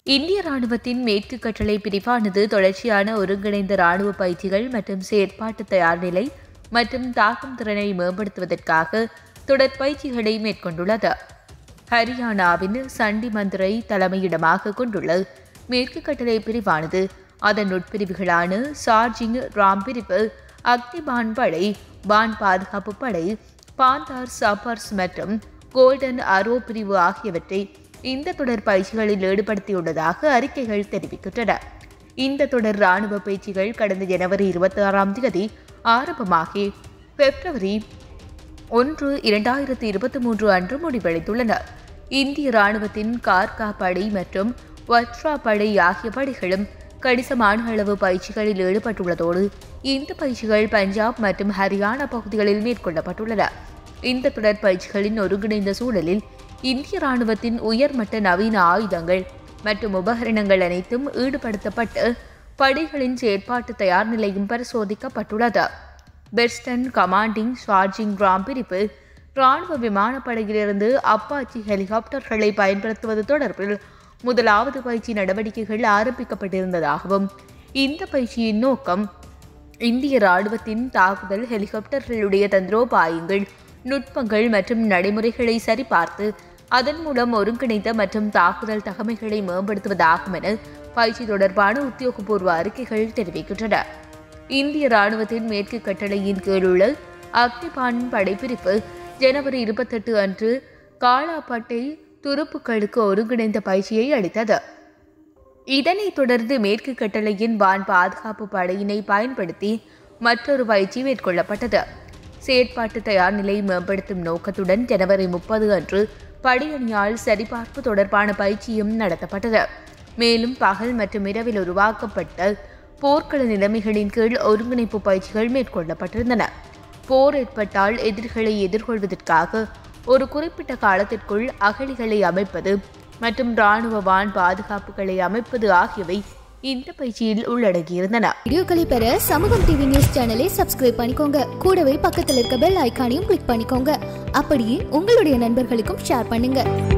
இந்திய ராணுவத்தின் மேற்கு கட்டளை பிரிவானது தொடர்ச்சியான ஒருங்கிணைந்த ராணுவ பயிற்சிகள் மற்றும் செயற்பாட்டு தயார் நிலை மற்றும் தாக்கும் திறனை மேம்படுத்துவதற்காக தொடர் பயிற்சிகளை மேற்கொண்டுள்ளது ஹரியானாவின் சண்டி மந்திரை தலைமையிடமாக கொண்டுள்ள மேற்கு கட்டளை பிரிவானது அதன் உட்பிரிவுகளான சார்ஜிங் ராம் பிரிவு அக்னிபான் படை பான் பாதுகாப்பு படை பாந்தார் சப்பர்ஸ் மற்றும் கோல்டன் அரோ பிரிவு ஆகியவற்றை இந்த தொடர் பயிற்சிகளில் ஈடுபடுத்தியுள்ளதாக அறிக்கைகள் தெரிவிக்கின்றன இந்த தொடர் ராணுவ பயிற்சிகள் கடந்த ஜனவரி இருபத்தி ஆறாம் தேதி ஆரம்பமாகி பிப்ரவரி ஒன்று இரண்டாயிரத்தி இருபத்தி மூன்று அன்று முடிவடைந்துள்ளன இந்திய ராணுவத்தின் கார்கா படை மற்றும் வட்ரா படை ஆகிய படைகளும் கணிசமான அளவு பயிற்சிகளில் ஈடுபட்டுள்ளதோடு இந்த பயிற்சிகள் பஞ்சாப் மற்றும் ஹரியானா பகுதிகளில் மேற்கொள்ளப்பட்டுள்ளன இந்த தொடர் பயிற்சிகளின் ஒருங்கிணைந்த சூழலில் இந்திய ராணுவத்தின் உயர்மட்ட நவீன ஆயுதங்கள் மற்றும் உபகரணங்கள் அனைத்தும் ஈடுபடுத்தப்பட்டு படைகளின் செயற்பாட்டு தயார் நிலையும் பரிசோதிக்கப்பட்டுள்ளது பெர்ஸ்டன் கமாண்டிங் சார்ஜிங் ராம் பிரிவு ராணுவ விமானப்படையிலிருந்து அப்பாச்சி ஹெலிகாப்டர்களை பயன்படுத்துவது தொடர்பில் முதலாவது பயிற்சி நடவடிக்கைகள் ஆரம்பிக்கப்பட்டிருந்ததாகவும் இந்த பயிற்சியின் நோக்கம் இந்திய ராணுவத்தின் தாக்குதல் ஹெலிகாப்டர்களுடைய தந்திரோபாயங்கள் நுட்பங்கள் மற்றும் நடைமுறைகளை சரிபார்த்து அதன் மூலம் ஒருங்கிணைந்த மற்றும் தாக்குதல் தகமைகளை மேம்படுத்துவதாகும் என பயிற்சி தொடர்பான உத்தியோகபூர்வ அறிக்கைகள் தெரிவிக்கின்றன இந்திய ராணுவத்தின் மேற்கு கட்டளையின் கீழுள்ள அக்னிபான் படைப்பிரிவு ஜனவரி இருபத்தெட்டு அன்று காலாப்பட்டை துருப்புக்களுக்கு ஒருங்கிணைந்த பயிற்சியை அளித்தது இதனைத் தொடர்ந்து மேற்கு கட்டளையின் வான் பாதுகாப்பு படையினை பயன்படுத்தி மற்றொரு பயிற்சி மேற்கொள்ளப்பட்டது செயற்பாட்டு தயார் நிலை மேம்படுத்தும் நோக்கத்துடன் ஜனவரி முப்பது அன்று படையணியால் சரிபார்ப்பு தொடர்பான பயிற்சியும் நடத்தப்பட்டது மேலும் பகல் மற்றும் இரவில் உருவாக்கப்பட்ட போர்க்கள நிலைமைகளின் கீழ் ஒருங்கிணைப்பு பயிற்சிகள் மேற்கொள்ளப்பட்டிருந்தன போர் ஏற்பட்டால் எதிரிகளை எதிர்கொள்வதற்காக ஒரு குறிப்பிட்ட காலத்திற்குள் அகழிகளை அமைப்பது மற்றும் இராணுவ வான் பாதுகாப்புகளை அமைப்பது ஆகியவை இந்த பயிற்சியில் உள்ளடங்கியிருந்தன வீடியோக்களை பெற சமூகம் டிவி நியூஸ் சேனலை சப்ஸ்கிரைப் பண்ணிக்கோங்க கூடவே பக்கத்தில் இருக்க பெல் ஐகானையும் கிளிக் பண்ணிக்கோங்க அப்படியே உங்களுடைய நண்பர்களுக்கும் ஷேர் பண்ணுங்க